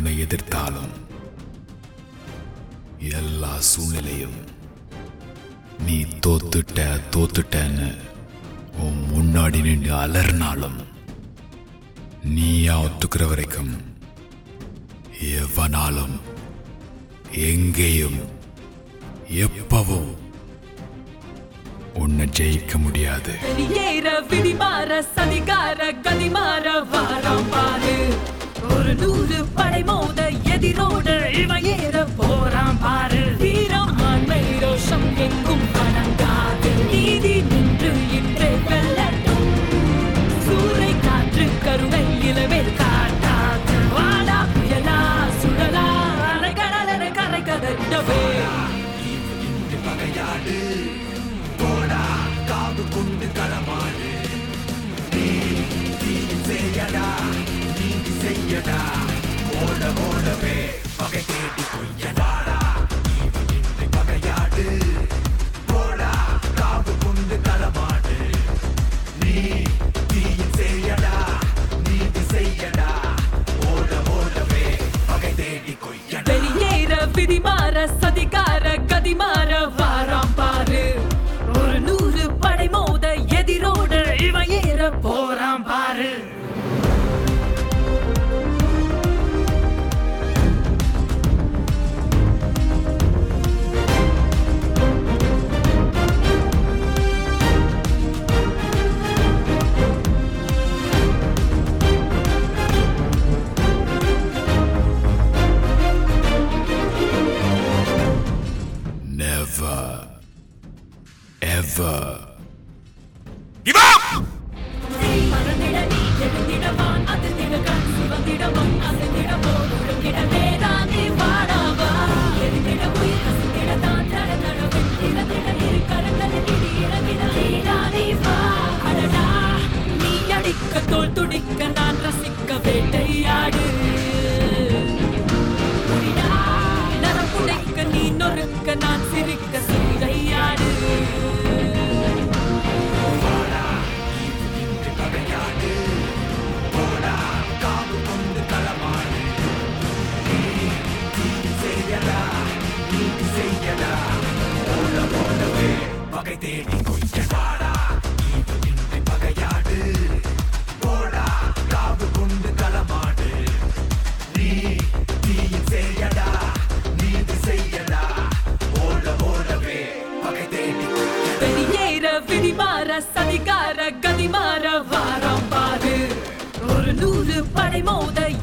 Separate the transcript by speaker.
Speaker 1: உன்னை எதிர்த்தாலும் எல்லா சூழ்நிலையும் நீ தோத்துட்ட தோத்துட்டன்னு உன் முன்னாடி நின்று அலர்னாலும் நீயா ஒத்துக்கிற வரைக்கும் எவனாலும் எங்கேயும் எப்பவும் உன்னை ஜெயிக்க முடியாது
Speaker 2: வெளியேற விதிமாற சதிகார கதிமாற வாரம் பாரு ஒரு நூறு படை மோத எதிரோட இவன் ஏற போறான் பாரு வீரம் ஆண்மை ரோஷம் எங்கும் வணங்காது நீதி நின்று இன்றே வெல்லட்டும் சூறை காற்று கருணை இளவேல் காட்டாது வாடா புயலா சுழலா அலைகடலென கரை கதண்டவே வெளியேற விதிமாற சதிகார கதிமாற வாராம் பாரு ஒரு நூறு படை மோத எதிரோட இவன் ஏற போறான் பாரு
Speaker 1: Never, ever
Speaker 3: Give up!
Speaker 2: மறந்திட நீ எழுந்திடவான் அதிர்ந்திட கண் சிவந்திடவன் அசைந்திடவோ ஒழுங்கிட வேதாந்தி வாடாவா எரிந்திட உயிர் அசைந்திட தான் தட தடவை இறந்திட இரு கரங்களில் இடி இறங்கிட நீடானே வா அடடா நீ அடிக்க தோல் துடிக்க நான் ரசிக்க வேட்டையாடு புரிடா நரம் புடைக்க நீ நொறுக்க நான் சிரிக்க சீரையாடு வெளியேற விதிமாற சதிகார கதிமாற வாரம் பாரு ஒரு நூறு படை மோத